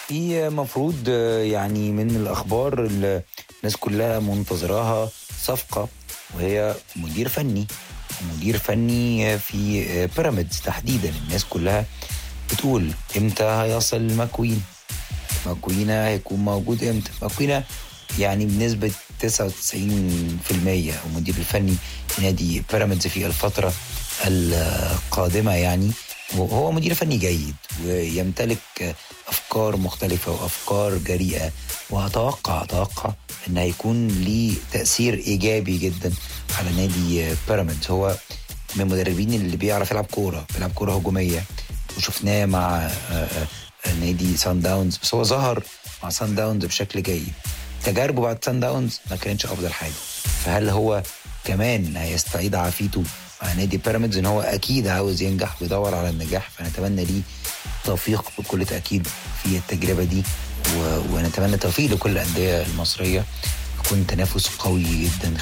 في مفروض يعني من الاخبار اللي الناس كلها منتظراها صفقه وهي مدير فني مدير فني في بيراميدز تحديدا الناس كلها بتقول امتى هيصل ماكوين ماكوينا هيكون موجود امتى ماكوينا يعني بنسبة 99% المدير الفني نادي بيراميدز في الفترة القادمة يعني وهو مدير فني جيد ويمتلك افكار مختلفه وافكار جريئه واتوقع اتوقع ان هيكون ليه تاثير ايجابي جدا على نادي بيراميدز هو من المدربين اللي بيعرف يلعب كوره بيلعب كوره هجوميه وشفناه مع نادي سان داونز بس هو ظهر مع سان داونز بشكل جيد تجاربه بعد سان داونز ما كانتش افضل حاجه فهل هو كمان هيستعيد عافيته مع نادي بيراميدز ان هو اكيد عاوز ينجح ويدور على النجاح فنتمنى ليه توفيق بكل تاكيد في التجربه دي و... ونتمنى توفيق لكل الانديه المصريه يكون تنافس قوي جدا